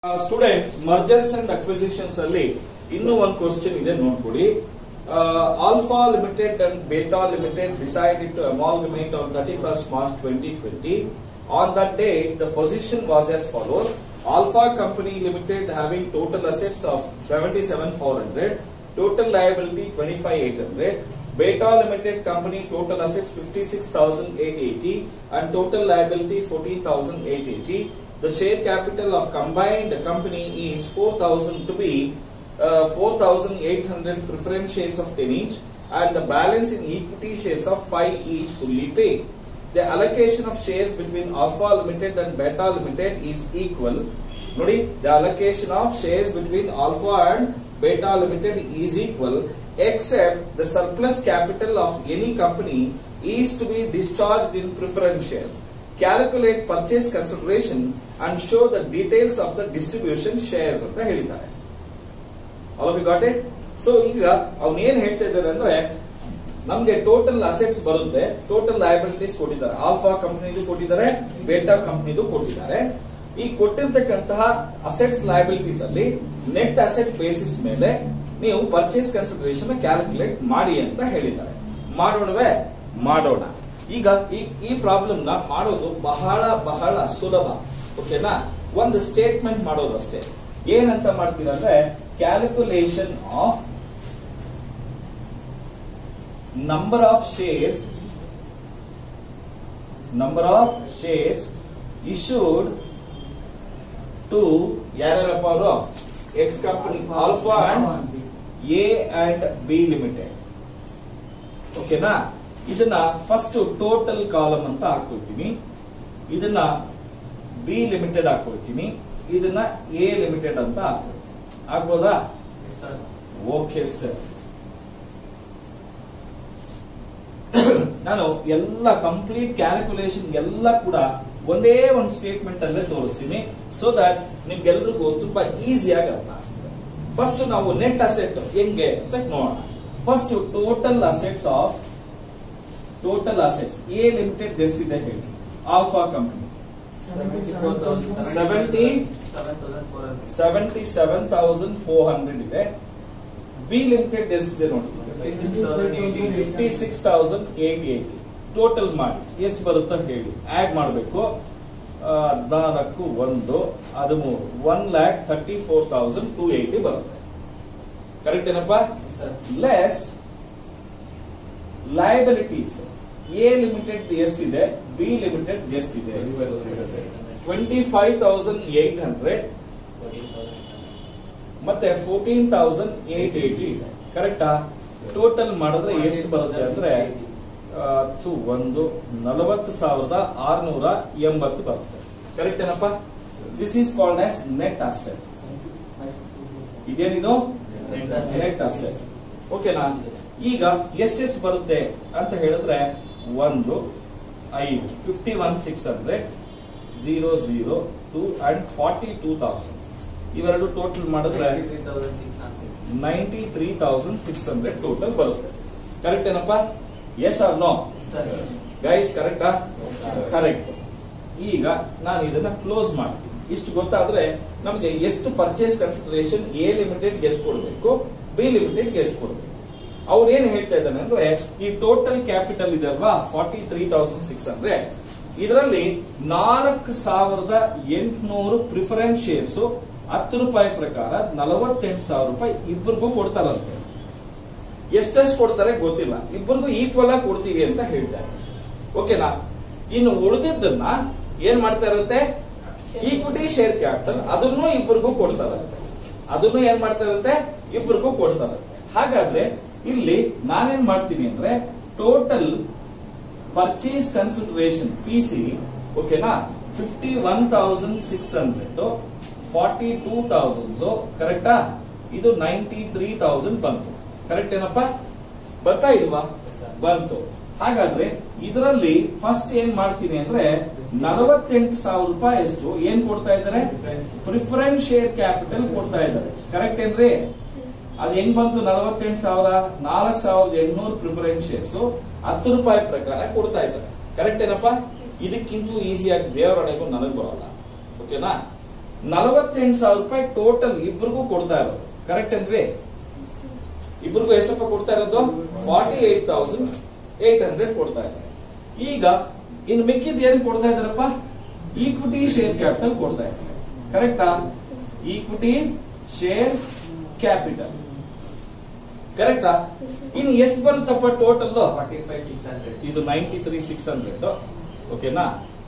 Students mergers and ಅಕ್ವಿಸಿಷನ್ಸ್ ಅಲ್ಲಿ ಇನ್ನೂ ಒಂದು ಕ್ವಶನ್ ಇದೆ ನೋಡ್ಕೊಡಿ alpha limited and beta limited decided to amalgamate on thirty first March twenty twenty on that day the position was as follows alpha company limited having total assets of seventy seven four hundred total liability twenty five eight hundred Beta Limited Company total assets 56,880 and total liability 14,880. The share capital of combined company is 4,000 to be uh, 4,800 preference shares of 10 each and the balance in equity shares of 5 each fully paid. The allocation of shares between Alpha Limited and Beta Limited is equal. Nodi, the allocation of shares between Alpha and Beta Limited is equal except the surplus capital of any company is to be discharged in preference shares. Calculate purchase consideration and show the details of the distribution shares ಅಂತ ಹೇಳಿದ್ದಾರೆ all of got it so ಈಗ ಅವ್ನು ಏನ್ ಹೇಳ್ತಾ ಇದ್ದಾರೆ ಅಂದ್ರೆ ನಮ್ಗೆ total assets ಬರುತ್ತೆ ಟೋಟಲ್ ಲಯಬಿಲಿಟೀಸ್ ಕೊಟ್ಟಿದ್ದಾರೆ ಆಲ್ಫಾ ಕಂಪನಿದು ಕೊಟ್ಟಿದ್ದಾರೆ ಬೇಟಾ ಕಂಪನಿದು ಕೊಟ್ಟಿದ್ದಾರೆ ಈ ಕೊಟ್ಟಿರ್ತಕ್ಕಂತಹ ಅಸೆಟ್ಸ್ ಲಯಬಿಲಿಟೀಸ್ ಅಲ್ಲಿ ನೆಟ್ ಅಸೆಟ್ ಬೇಸಿಸ್ ಮೇಲೆ ನೀವು ಪರ್ಚೇಸ್ ಕನ್ಸಿಡರೇಷನ್ ಕ್ಯಾಲ್ಕುಲೇಟ್ ಮಾಡಿ ಅಂತ ಹೇಳಿದ್ದಾರೆ ಮಾಡೋಣವೇ ಮಾಡೋಣ ಈಗ ಈ ಈ ಪ್ರಾಬ್ಲಮ್ ನ ಮಾಡೋದು ಬಹಳ ಬಹಳ ಸುಲಭ ಓಕೆನಾ ಒಂದು ಸ್ಟೇಟ್ಮೆಂಟ್ ಮಾಡೋದು ಅಷ್ಟೇ ಏನಂತ ಮಾಡ್ತೀರಾ ಅಂದ್ರೆ calculation of number of shares number of shares issued to ಯಾರ್ಯಾರಪ್ಪ ಅವರು X company alpha and A and B limited ಓಕೆನಾ ಇದನ್ನ ಫಸ್ಟ್ ಟೋಟಲ್ ಕಾಲಮ್ ಅಂತ ಹಾಕೊಳ್ತೀನಿ ಇದನ್ನ ಬಿ ಲಿಮಿಟೆಡ್ ಹಾಕೊಳ್ತೀನಿ ಇದನ್ನ ಎ ಲಿಮಿಟೆಡ್ ಅಂತ ಹಾಕೊಳ್ತೀನಿ ಆಗ್ಬೋದಾ ಓಕೆ ಸರ್ ನಾನು ಎಲ್ಲ ಕಂಪ್ಲೀಟ್ ಕ್ಯಾಲ್ಕುಲೇಷನ್ ಎಲ್ಲ ಕೂಡ ಒಂದೇ ಒಂದು ಸ್ಟೇಟ್ಮೆಂಟ್ ಅಲ್ಲೇ ತೋರಿಸ್ತೀನಿ ಸೊ ದಟ್ ನಿಮ್ಗೆಲ್ರಿಗೂ ತುಂಬಾ ಈಸಿಯಾಗಿ ಅರ್ಥ ಆಗ್ತದೆ ಫಸ್ಟ್ ನಾವು ನೆಟ್ ಅಸೆಟ್ ಹೆಂಗೆ ಅಂತ ನೋಡೋಣ first total assets of total assets A limited ಎಷ್ಟಿದೆ ಹೇಳಿ alpha company seventy seventy seven thousand four hundred ಇದೆ ಬಿ ಲಿಮಿಟೆಡ್ ಎಷ್ಟಿದೆ ನೋಡಿ fifty six thousand eight eighty total ಮಾಡಿ ಎಷ್ಟು ಬರುತ್ತೆ ಹೇಳಿ ಆಡ್ ಮಾಡಬೇಕು ಹದಿನಾಲ್ಕು ಒಂದು ಹದಿಮೂರು one lakh thirty four thousand two eighty ಬರುತ್ತೆ ಕರೆಕ್ಟ್ ಏನಪ್ಪ ಲೆಸ್ ಲಯಬಿಲಿಟೀಸ್ ಎ ಲಿಮಿಟೆಡ್ ಎಷ್ಟಿದೆ ಬಿ ಲಿಮಿಟೆಡ್ ಎಷ್ಟಿದೆ twenty five thousand eight hundred ಮತ್ತೆ ಫೋರ್ಟೀನ್ ತೌಸಂಡ್ ಏಟ್ ಏಟಿ ಇದೆ ಕರೆಕ್ಟಾ ಟೋಟಲ್ ಮಾಡಿದ್ರೆ ಎಷ್ಟು ಬರುತ್ತೆ ಅಂದ್ರೆ ಹತ್ತು ಒಂದು ನಲವತ್ತು ಸಾವಿರದ ಆರ್ನೂರ ಎಂಬತ್ತು ಬರುತ್ತೆ ಕರೆಕ್ಟ್ ಏನಪ್ಪ this is called as net asset ಇದೇನಿದು ನೆಟ್ ಅಸೆಟ್ ಓಕೆನಾ ಈಗ ಎಷ್ಟೆಷ್ಟು ಬರುತ್ತೆ ಅಂತ ಹೇಳಿದ್ರೆ ಒಂದು ಐದು fifty one six hundred zero zero two and forty two thousand ಇವೆರಡು ಟೋಟಲ್ ಮಾಡಿದ್ರೆ ninety three thousand six hundred total ಬರುತ್ತೆ ಕರೆಕ್ಟ್ ಏನಪ್ಪ ಎಸ್ ಆರ್ ನೋ ಗೈಸ್ ಕರೆಕ್ಟಾ ಕರೆಕ್ಟ್ ಈಗ ನಾನು ಇದನ್ನ ಕ್ಲೋಸ್ ಮಾಡ್ತೀನಿ ಇಷ್ಟು ಗೊತ್ತಾದ್ರೆ ನಮಗೆ ಎಷ್ಟು ಪರ್ಚೇಸ್ ಕನ್ಸಿಡರೇಷನ್ ಎ ಲಿಮಿಟೆಡ್ ಎಷ್ಟು ಕೊಡಬೇಕು ಬಿ ಲಿಮಿಟೆಡ್ ಎಷ್ಟು ಕೊಡಬೇಕು ಅವ್ರು ಏನ್ ಹೇಳ್ತಾ ಇದ್ದಾನೆ ಅಂದ್ರೆ ಈ ಟೋಟಲ್ ಕ್ಯಾಪಿಟಲ್ ಇದೆ ಅಲ್ವಾ forty three thousand six hundred ಇದರಲ್ಲಿ ನಾಲ್ಕು ಸಾವಿರದ ಎಂಟುನೂರು ಪ್ರಿಫರೆನ್ಸ್ ಶೇರ್ಸ್ ಹತ್ತು ರೂಪಾಯಿ ಪ್ರಕಾರ ನಲವತ್ತೆಂಟು ಸಾವಿರ ರೂಪಾಯಿ ಇಬ್ಬರಿಗೂ ಕೊಡ್ತಾರಂತೆ ಎಷ್ಟೆಷ್ಟು ಕೊಡ್ತಾರೆ ಗೊತ್ತಿಲ್ಲ ಇಬ್ಬರಿಗೂ ಈಕ್ವಲ್ ಆಗಿ ಕೊಡ್ತೀವಿ ಅಂತ ಹೇಳ್ತಾರೆ ಓಕೆನಾ ಇನ್ನು ಉಳಿದಿದ್ದನ್ನ ಏನ್ ಮಾಡ್ತಾ ಇರುತ್ತೆ ಈಕ್ವಿಟಿ ಶೇರ್ ಕ್ಯಾಪಿಟಲ್ ಅದನ್ನು ಇಬ್ಬರಿಗೂ ಕೊಡ್ತಾರಂತೆ ಅದನ್ನು ಏನ್ ಮಾಡ್ತಾ ಇರುತ್ತೆ ಇಬ್ಬರಿಗೂ ಕೊಡ್ತಾರಂತೆ ಹಾಗಾದ್ರೆ ಇಲ್ಲಿ ನಾನೇನ್ ಮಾಡ್ತೀನಿ ಅಂದ್ರೆ total purchase consideration P C ಓಕೆನಾ fifty one thousand six hundred forty two thousand ಕರೆಕ್ಟಾ ಇದು ನೈಂಟಿ ತ್ರೀ ತೌಸಂಡ್ ಬಂತು ಕರೆಕ್ಟ್ ಏನಪ್ಪ ಬರ್ತಾ ಇಲ್ವಾ ಬಂತು ಹಾಗಾದ್ರೆ ಇದರಲ್ಲಿ ಫಸ್ಟ್ ಏನ್ ಮಾಡ್ತೀನಿ ಅಂದ್ರೆ ನಲವತ್ತೆಂಟು ಸಾವಿರ ರೂಪಾಯಿ ಅಷ್ಟು ಏನ್ ಕೊಡ್ತಾ ಇದ್ದಾರೆ ಪ್ರಿಫರೆನ್ಸ್ ಶೇರ್ ಕ್ಯಾಪಿಟಲ್ ಕೊಡ್ತಾ ಇದ್ದಾರೆ ಕರೆಕ್ಟ್ ಏನ್ರಿ ಅದ್ ಹೆಂಗ್ ಬಂತು ನಲವತ್ತೆಂಟು ಸಾವಿರ ನಾಲ್ಕು ಸಾವಿರದ ಎಂಟುನೂರು ಪ್ರಿಫರೆನ್ಸ್ ಶೇರ್ಸ್ ಹತ್ತು ರೂಪಾಯಿ ಪ್ರಕಾರ ಕೊಡ್ತಾ ಇದ್ದಾರೆ ಕರೆಕ್ಟ್ ಏನಪ್ಪ ಇದಕ್ಕಿಂತಲೂ ಈಸಿಯಾಗಿ ದೇವರೊಳಗೂ ನನಗ್ ಬರೋಲ್ಲ ಓಕೆನಾ ನಲವತ್ತೆಂಟು ಸಾವಿರ ರೂಪಾಯಿ ಟೋಟಲ್ ಇಬ್ರಿಗೂ ಕೊಡ್ತಾ ಇರೋದು ಕರೆಕ್ಟ್ ಏನ್ರಿ ಇಬ್ರಿಗೂ ಎಷ್ಟಪ್ಪ ಕೊಡ್ತಾ ಇರೋದು forty eight thousand eight hundred ಕೊಡ್ತಾ ಇದ್ದಾರೆ ಈಗ ಇನ್ನು ಮಿಕ್ಕಿದ್ ಏನ್ ಕೊಡ್ತಾ ಇದಾರಪ್ಪ ಈಕ್ವಿಟಿ ಶೇರ್ ಕ್ಯಾಪಿಟಲ್ ಕೊಡ್ತಾ ಇದ್ದಾರೆ ಕರೆಕ್ಟಾ ಈಕ್ವಿಟಿ ಶೇರ್ ಕ್ಯಾಪಿಟಲ್ ಕರೆಕ್ಟಾ ಇನ್ನು ಎಷ್ಟು ಬರುತ್ತಪ್ಪ total forty five six hundred ಇದು ನೈಂಟಿ ತ್ರೀ ಸಿಕ್ಸ್ ಹಂಡ್ರೆಡ್ ಓಕೆನಾ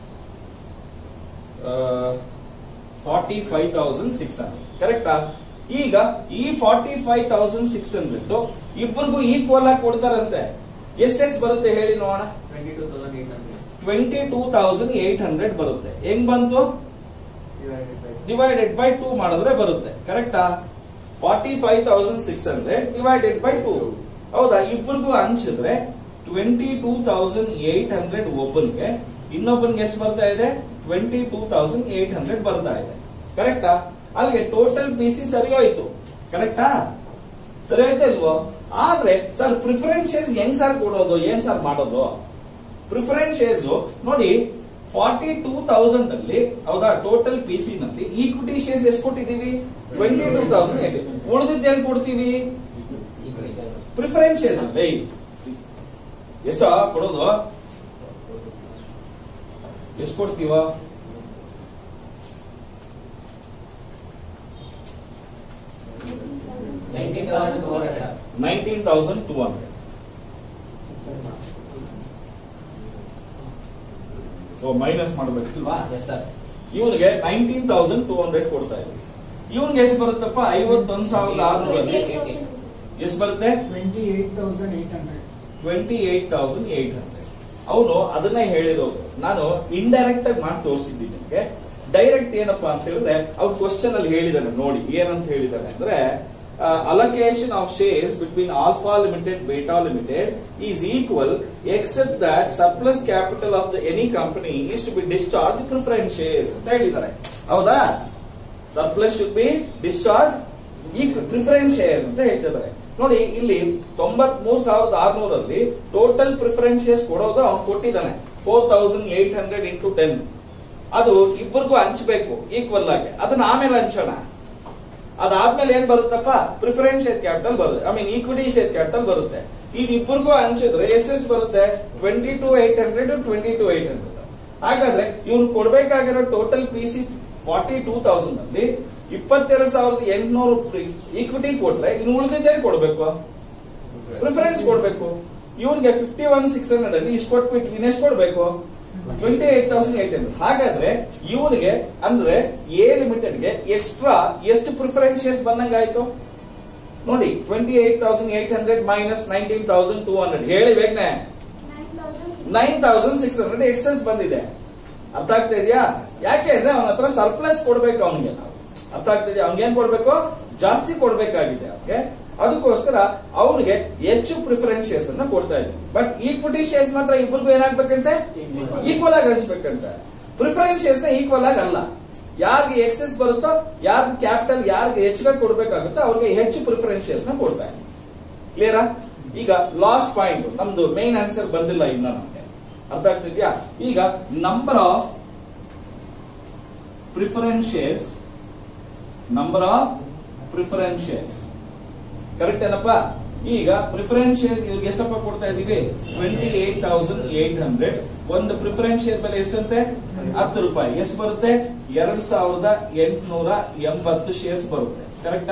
forty five thousand six hundred ಕರೆಕ್ಟಾ ಈಗ ಈ forty five thousand six hundred ಇಬ್ಬರಿಗೂ ಈಕ್ವಲ್ ಆಗಿ ಕೊಡ್ತಾರಂತೆ ಎಷ್ಟೆಷ್ಟು ಬರುತ್ತೆ ಹೇಳಿ ನೋಡೋಣ twenty two thousand eight hundred twenty two thousand eight hundred ಬರುತ್ತೆ ಹೆಂಗ್ ಬಂತು divided by divided by two ಮಾಡಿದ್ರೆ ಬರುತ್ತೆ ಕರೆಕ್ಟಾ forty five thousand six hundred divided by two ಹೌದಾ ಇಬ್ಬರಿಗೂ ಹಂಚಿದ್ರೆ twenty two thousand eight hundred ಒಬ್ಬನಿಗೆ ಇನ್ನೊಬ್ಬನಿಗೆ ಎಷ್ಟು ಬರ್ತಾ ಇದೆ twenty two thousand eight hundred ಬರ್ತಾ ಇದೆ ಕರೆಕ್ಟಾ ಅಲ್ಲಿಗೆ ಟೋಟಲ್ ಪಿ ಸಿ ಸರಿ ಹೋಯ್ತು ಕರೆಕ್ಟಾ ಸರಿ ಹೋಯ್ತಾ ಇಲ್ವೋ ಆದ್ರೆ ಸರ್ ಪ್ರಿಫರೆನ್ಸ್ ಶೇರ್ಸ್ ಹೆಂಗ್ ಸರ್ ಕೊಡೋದು ಏನ್ ಸರ್ ಮಾಡೋದು ಪ್ರಿಫರೆನ್ಸ್ ಶೇರ್ಸ್ ನೋಡಿ ಫಾರ್ಟಿ ಟೂ ತೌಸಂಡ್ ಅಲ್ಲಿ ಹೌದಾ ಟೋಟಲ್ ಪಿ ಸಿ ನಲ್ಲಿ ಈಕ್ವಿಟಿ ಶೇರ್ಸ್ ಎಷ್ಟು ಕೊಟ್ಟಿದೀವಿ ಟ್ವೆಂಟಿ ಟೂ ತೌಸಂಡ್ ಏಟ್ ಉಳಿದಿದ್ದು ಏನ್ ಕೊಡ್ತೀವಿ ಪ್ರಿಫರೆನ್ಸ್ ಶೇರ್ಸ್ ಅಲ್ಲೇ ಎಷ್ಟ ಕೊಡೋದು ಎಷ್ಟು ಕೊಡ್ತೀವ nineteen thousand two hundred sir nineteen thousand two hundred minus ಮಾಡ್ಬೇಕಲ್ವಾ ಎಸ್ ಸರ್ ಇವನಿಗೆ ನೈನ್ಟೀನ್ ತೌಸಂಡ್ ಟೂ ಹಂಡ್ರೆಡ್ ಕೊಡ್ತಾ ಇದ್ವಿ ಇವನ್ಗೆ ಎಷ್ಟು ಬರುತ್ತಪ್ಪ ಐವತ್ತೊಂದು ಸಾವಿರದ ಆರ್ನೂರಲ್ಲಿ ಎಷ್ಟು ಬರುತ್ತೆ twenty eight thousand eight hundred twenty eight thousand eight hundred ಅವನು ಅದನ್ನೇ ಹೇಳಿರೋದು ನಾನು ಇಂಡೈರೆಕ್ಟ್ ಆಗಿ ಮಾಡಿ ತೋರಿಸಿದ್ದೀನಿ ನಿಮಗೆ ಡೈರೆಕ್ಟ್ ಏನಪ್ಪಾ ಅಂತ ಹೇಳಿದ್ರೆ ಅವ್ರು ಕ್ವಶನ್ ಅಲ್ಲಿ ಹೇಳಿದಾನೆ ನೋಡಿ ಏನಂತ ಹೇಳಿದಾನೆ ಅಂದ್ರೆ allocation of shares between alpha limited beta limited is equal except that surplus capital of the any company is to be discharge preference shares ಅಂತ ಹೇಳಿದ್ದಾರೆ ಹೌದಾ ಸರ್ಪ್ಲಸ್ ಶುಡ್ ಬಿ ಡಿಸ್ಚಾರ್ಜ್ ಈ ಪ್ರಿಫರೆನ್ಸ್ ಶೇರ್ಸ್ ಅಂತ ಹೇಳ್ತಿದ್ದಾರೆ ನೋಡಿ ಇಲ್ಲಿ ತೊಂಬತ್ ಮೂರ್ ಸಾವಿರದ ಆರ್ನೂರಲ್ಲಿ ಟೋಟಲ್ ಪ್ರಿಫರೆನ್ಸ್ ಶೇರ್ಸ್ ಕೊಡೋದು ಅವ್ನು ಕೊಟ್ಟಿದ್ದಾನೆ four thousand eight hundred into ten ಅದು ಇಬ್ಬರಿಗೂ ಹಂಚಬೇಕು ಈಕ್ವಲ್ ಆಗಿ ಅದನ್ನ ಆಮೇಲೆ ಹಂಚೋಣ ಅದಾದ್ಮೇಲೆ ಏನ್ ಬರುತ್ತಪ್ಪ ಪ್ರಿಫರೆನ್ಸ್ ಶೇರ್ ಕ್ಯಾಪಿಟಲ್ ಬರುತ್ತೆ I mean equity share capital ಬರುತ್ತೆ ಈಗ ಇಬ್ಬರಿಗೂ ಹಂಚಿದ್ರೆ ಎಷ್ಟೆಷ್ಟು ಬರುತ್ತೆ twenty two eight hundred twenty two eight hundred ಹಾಗಾದ್ರೆ ಇವ್ನು ಕೊಡ್ಬೇಕಾಗಿರೋ total P C forty two thousand ಅಲ್ಲಿ ಇಪ್ಪತ್ತೆರಡು ಸಾವಿರದ ಎಂಟುನೂರು ಈಕ್ವಿಟಿ ಕೊಟ್ರೆ ಇನ್ನು ಉಳಿದಿದ್ದೇನು ಕೊಡ್ಬೇಕು ಪ್ರಿಫರೆನ್ಸ್ ಕೊಡ್ಬೇಕು ಇವನ್ಗೆ ಫಿಫ್ಟಿ ಒನ್ ಸಿಕ್ಸ್ ಹಂಡ್ರೆಡ್ ಅಲ್ಲಿ ಇಷ್ಟು ಕೊಟ್ಬಿಟ್ಟು ಇನ್ನೆಷ್ಟು ಕೊಡ್ಬೇಕು twenty eight thousand eight hundred ಹಾಗಾದ್ರೆ ಇವನಿಗೆ ಅಂದ್ರೆ ಎ ಲಿಮಿಟೆಡ್ ಗೆ ಎಕ್ಸ್ಟ್ರಾ ಎಷ್ಟು ಪ್ರಿಫರೆನ್ಸ್ ಶೇರ್ಸ್ ಬಂದಂಗಾಯ್ತು ನೋಡಿ twenty eight thousand eight hundred minus nineteen thousand two hundred ಹೇಳಿ ಬೇಗನೆ nine thousand six hundred excess ಬಂದಿದೆ ಅರ್ಥ ಆಗ್ತಾ ಇದೆಯಾ ಯಾಕೆ ಅಂದ್ರೆ ಅವನ ಹತ್ರ ಸರ್ಪ್ಲಸ್ ಕೊಡ್ಬೇಕು ಅವನಿಗೆ ನಾವು ಅರ್ಥ ಆಗ್ತಾ ಇದೆಯಾ ಅವ್ನಿಗೆ ಏನ್ ಕೊಡ್ಬೇಕು ಜಾಸ್ತಿ ಕೊಡ್ಬೇಕಾಗಿದೆ ಅವ್ನಿಗೆ ಅದಕ್ಕೋಸ್ಕರ ಅವನಿಗೆ ಹೆಚ್ಚು ಪ್ರಿಫರೆನ್ಸ್ ಶೇರ್ಸ್ ಅನ್ನ ಕೊಡ್ತಾ ಇದ್ವಿ ಬಟ್ ಈಕ್ವಿಟಿ ಶೇರ್ಸ್ ಮಾತ್ರ ಇಬ್ಬರಿಗೂ ಏನಾಗ್ಬೇಕಂತೆ ಈಕ್ವಲ್ ಆಗಿ ಹಂಚ್ಬೇಕಂತ ಪ್ರಿಫರೆನ್ಸ್ ಶೇರ್ಸ್ ನ ಈಕ್ವಲ್ ಆಗಿ ಅಲ್ಲ ಯಾರಿಗೆ ಎಕ್ಸೆಸ್ ಬರುತ್ತೋ ಯಾರಿಗೆ ಕ್ಯಾಪಿಟಲ್ ಯಾರಿಗೆ ಹೆಚ್ಚಿಗೆ ಕೊಡ್ಬೇಕಾಗುತ್ತೋ ಅವ್ರಿಗೆ ಹೆಚ್ಚು ಪ್ರಿಫರೆನ್ಸ್ ಶೇರ್ಸ್ ನ ಕೊಡ್ತಾ ಇದ್ವಿ ಕ್ಲಿಯರಾ ಈಗ ಲಾಸ್ಟ್ ಪಾಯಿಂಟ್ ನಮ್ದು ಮೇನ್ ಆನ್ಸರ್ ಬಂದಿಲ್ಲ ಇನ್ನ ನಮ್ಗೆ ಅರ್ಥ ಆಗ್ತಿದ್ಯಾ ಈಗ number of preference shares number of preference shares correct ಏನಪ್ಪ ಈಗ ಪ್ರಿಫರೆನ್ಸ್ ಶೇರ್ಸ್ ಇವ್ರಿಗೆ ಎಷ್ಟಪ್ಪ ಕೊಡ್ತಾ ಇದೀವಿ twenty eight thousand eight hundred ಒಂದು ಪ್ರಿಫರೆನ್ಸ್ ಶೇರ್ ಬೆಲೆ ಎಷ್ಟಂತೆ ಹತ್ತು ರೂಪಾಯಿ ಎಷ್ಟು ಬರುತ್ತೆ ಎರಡ್ ಸಾವಿರದ ಎಂಟುನೂರ ಎಂಬತ್ತು ಶೇರ್ಸ್ ಬರುತ್ತೆ ಕರೆಕ್ಟಾ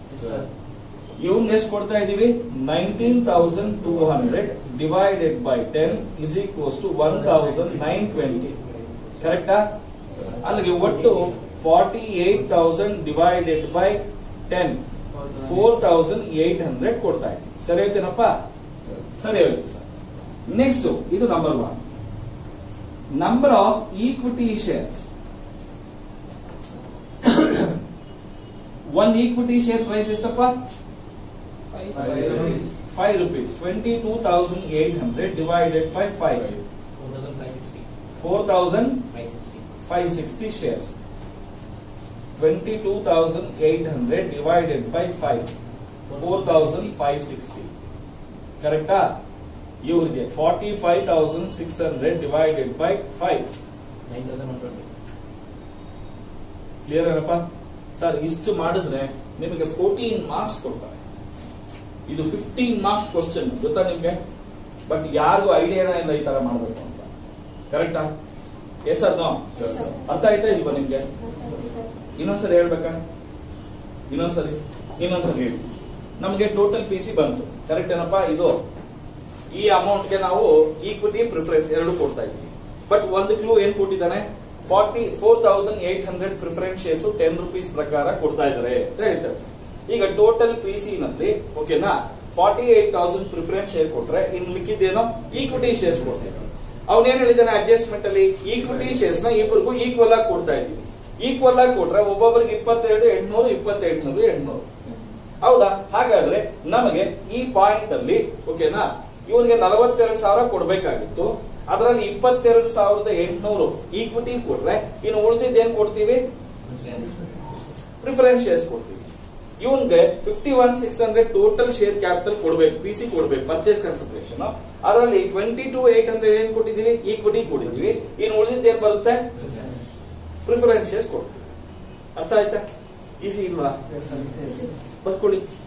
ಇವ್ನ್ ಎಷ್ಟು ಕೊಡ್ತಾ ಇದೀವಿ nineteen thousand two hundred divided by ten is equals to one thousand nine twenty ಕರೆಕ್ಟಾ ಅಲ್ಲಿಗೆ ಒಟ್ಟು forty eight thousand divided by ten four thousand eight hundred ಕೊಡ್ತಾ ಇದ್ದೀವಿ ಸರಿ ಹೋಯ್ತೇನಪ್ಪ ಸರಿ ಹೋಯ್ತು ಸರ್ ನೆಕ್ಸ್ಟ್ ಇದು number one number of equity shares one equity share price ಎಷ್ಟಪ್ಪ five rupees twenty two thousand eight hundred divided by five four thousand five sixty shares twenty two thousand eight hundred divided by five four thousand five sixty ಕರೆಕ್ಟಾ ಇವ್ರಿಗೆ forty five thousand six hundred divided by five clear ಏನಪ್ಪ sir ಇಷ್ಟು ಮಾಡಿದ್ರೆ ನಿಮಗೆ fourteen marks ಕೊಡ್ತಾರೆ ಇದು fifteen marks question ಗೊತ್ತಾ ನಿಮ್ಗೆ ಬಟ್ ಯಾರಿಗೂ ಐಡಿಯಾನೇ ಇಲ್ಲ ಈ ತರ ಮಾಡಬೇಕು ಅಂತ ಕರೆಕ್ಟಾ ಎಸ್ ಸರ್ ನೋ ಅರ್ಥ ಆಯ್ತಾ ಇಲ್ವಾ ನಿಮ್ಗೆ ಇನ್ನೊಂದ್ಸರಿ ಹೇಳ್ಬೇಕಾ ಇನ್ನೊಂದ್ಸರಿ ಇನ್ನೊಂದ್ಸರಿ ಹೇಳಿ ನಮಗೆ ಟೋಟಲ್ ಪಿ ಸಿ ಬಂತು ಕರೆಕ್ಟ್ ಏನಪ್ಪಾ ಇದು ಈ ಅಮೌಂಟ್ ಗೆ ನಾವು ಈಕ್ವಿಟಿ ಪ್ರಿಫರೆನ್ಸ್ ಎರಡು ಕೊಡ್ತಾ ಇದ್ವಿ ಬಟ್ ಒಂದು ಕ್ಲೂ ಏನ್ ಕೊಟ್ಟಿದ್ದಾನೆ forty four thousand eight hundred preference shares ten rupees ಪ್ರಕಾರ ಕೊಡ್ತಾ ಇದ್ದಾರೆ ಅಂತ ಹೇಳ್ತಾರೆ ಈಗ ಟೋಟಲ್ ಪಿ ಸಿ ನಲ್ಲಿ ಓಕೆನಾ forty eight thousand preference share ಕೊಟ್ರೆ ಇನ್ ಮಿಕ್ಕಿದ್ದೇನೋ ಈಕ್ವಿಟಿ ಶೇರ್ಸ್ ಕೊಡ್ತಾರೆ ಅವನೇನ್ ಹೇಳಿದಾನೆ ಅಡ್ಜಸ್ಟ್ಮೆಂಟ್ ಅಲ್ಲಿ ಈಕ್ವಿಟಿ ಶೇರ್ಸ್ ನ ಇಬ್ಬರಿಗೂ ಈಕ್ವಲ್ ಆಗಿ ಕೊಡ್ತಾ ಇದ್ವಿ ಈಕ್ವಲ್ ಆಗಿ ಕೊಟ್ರೆ ಒಬ್ಬೊಬ್ಬರಿಗೆ ಇಪ್ಪತ್ತೆರಡು ಎಂಟ್ನೂರು ಇಪ್ಪತ್ತೆಂಟ್ನೂರು ಎಂಟ್ನೂರು ಹೌದಾ ಹಾಗಾದ್ರೆ ನಮಗೆ ಈ ಪಾಯಿಂಟ್ ಅಲ್ಲಿ ಓಕೆನಾ ಇವನಿಗೆ ನಲವತ್ತೆರಡು ಸಾವಿರ ಕೊಡ್ಬೇಕಾಗಿತ್ತು ಅದರಲ್ಲಿ ಇಪ್ಪತ್ತೆರಡು ಸಾವಿರದ ಎಂಟ್ನೂರು ಈಕ್ವಿಟಿ ಕೊಟ್ರೆ ಇನ್ನು ಉಳಿದಿದ್ದು ಏನ್ ಕೊಡ್ತೀವಿ ಪ್ರಿಫರೆನ್ಸ್ ಶೇರ್ಸ್ ಕೊಡ್ತೀವಿ ಇವನ್ಗೆ fifty one six hundred total share capital ಕೊಡ್ಬೇಕು ಪಿ ಸಿ ಕೊಡ್ಬೇಕು ಪರ್ಚೇಸ್ ಕನ್ಸಿಡರೇಷನ್ ಅದರಲ್ಲಿ ಟ್ವೆಂಟಿ ಟು ಏಟ್ ಹಂಡ್ರೆಡ್ ಏನ್ ಕೊಟ್ಟಿದೀವಿ ಈಕ್ವಿಟಿ ಕೊಟ್ಟಿದೀವಿ ಇನ್ನು ಉಳಿದಿದ್ದು ಏನ್ ಬರುತ್ತೆ ಪ್ರಿಫರೆನ್ಸ್ ಶೇರ್ಸ್ ಕೊಡ್ತೀವಿ ಅರ್ಥ ಆಯ್ತಾ ಈಸಿ ಇಲ್ವಾ ಬರ್ಕೊಡಿ